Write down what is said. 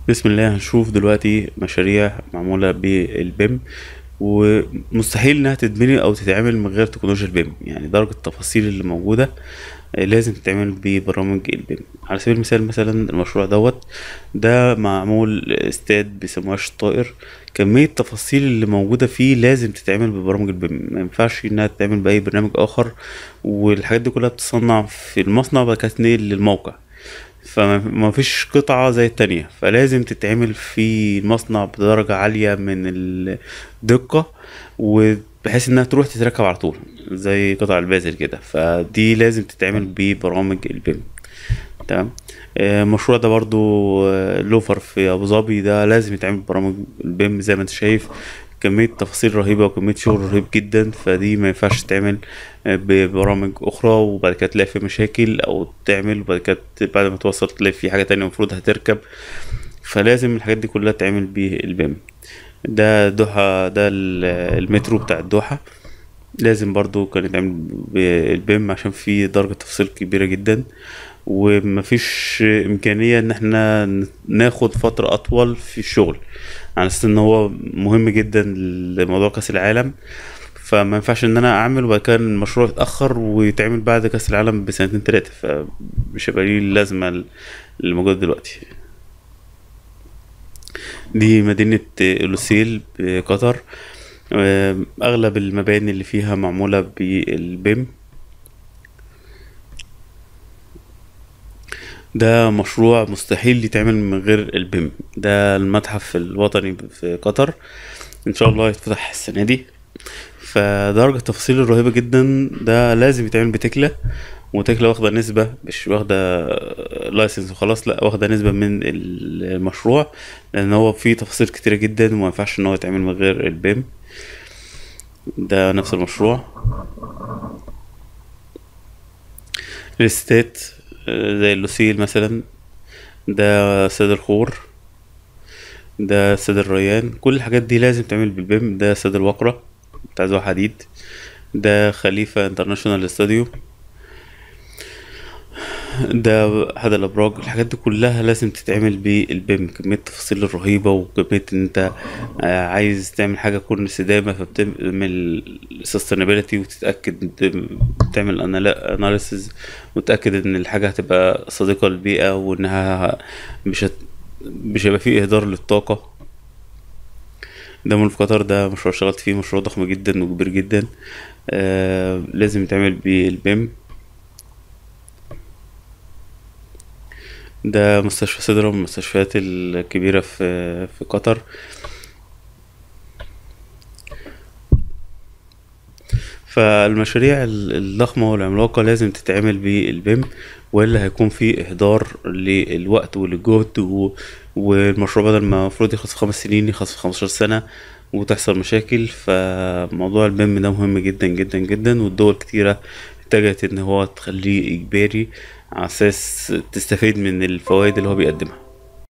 بسم الله هنشوف دلوقتي مشاريع معمولة بالبيم ومستحيل انها تتبني او تتعمل من غير تكنولوجيا البيم يعني درجة التفاصيل اللي موجودة آه، لازم تتعمل ببرامج البيم على سبيل المثال مثلا المشروع دوت ده معمول استاد بيسموها الطائر كمية التفاصيل اللي موجودة فيه لازم تتعمل ببرامج البيم ما ينفعش انها تتعمل بأي برنامج آخر والحاجات دي كلها بتصنع في المصنع بعد كده تنقل للموقع فما فيش قطعة زي التانية فلازم تتعمل في المصنع بدرجة عالية من الدقة وبحيث انها تروح تتركب على طول زي قطع البازل كده فدي لازم تتعمل ببرامج البيم تمام آه، المشروع ده برضو آه، لوفر في ابو ظبي ده لازم يتعمل ببرامج البيم زي ما انت شايف كمية تفاصيل رهيبة وكمية شغل رهيب جدا فدي ما ينفعش تتعمل آه، ببرامج أخرى وبعد كده تلاقي في مشاكل أو تعمل وبعد كده ت- بعد ما توصل تلاقي في حاجة تانية المفروض هتركب فلازم الحاجات دي كلها تعمل بالبيم ده دوحة ده ال- المترو بتاع الدوحة لازم برضو كان يتعمل بالبيم عشان في درجة تفصيل كبيرة جدا ومفيش إمكانية إن احنا ناخد فترة أطول في الشغل على أساس إن هو مهم جدا لموضوع كأس العالم فما ينفعش إن أنا أعمل وبعد كده المشروع يتأخر ويتعمل بعد كأس العالم بسنتين تلاتة فمش هيبقى ليه اللازمة اللي موجودة دلوقتي دي مدينة لوسيل بقطر آم، أغلب المباني اللي فيها معمولة بالبيم ده مشروع مستحيل يتعمل من غير البيم ده المتحف الوطني في قطر إن شاء الله يتفتح السنة دي فدرجة التفاصيل الرهيبة جدا ده لازم يتعمل بتكلا وتكلا واخدة نسبة مش واخدة لايسنس وخلاص لا واخدة نسبة من المشروع لأن هو فيه تفاصيل كتيرة جدا وما ينفعش إن هو يتعمل من غير البيم ده نفس المشروع الاستات آه، زي اللوسيل مثلا ده سيد الخور ده سيد الريان كل الحاجات دي لازم تعمل بالبيم ده سيد الوقرة بتاع ذو حديد ده خليفة انترناشونال استوديو ده أحد الأبراج الحاجات دي كلها لازم تتعمل بالبيم كمية التفاصيل الرهيبة وكمية إن أنت آه، عايز تعمل حاجة تكون استدامة فبتعمل sustainability وتتأكد تعمل analysis وتتأكد إن الحاجة هتبقى صديقة للبيئة وإنها مش هت... مش هيبقى فيه إهدار للطاقة ده مول في قطر ده مشروع اشتغلت فيه مشروع ضخم جدا وكبير جدا آه لازم يتعمل بالبيم ده مستشفى سدرة من المستشفيات الكبيرة في في قطر فالمشاريع ال- الضخمة والعملاقة لازم تتعمل بالبيم وإلا هيكون في إهدار للوقت وللجهد و... والمشروع بدل ما المفروض يخلص في خمس سنين يخلص في خمستاشر سنة وتحصل مشاكل فموضوع البيم ده مهم جدا جدا جدا والدول كتيرة اتجهت إن هو تخليه إجباري على أساس تستفيد من الفوائد اللي هو بيقدمها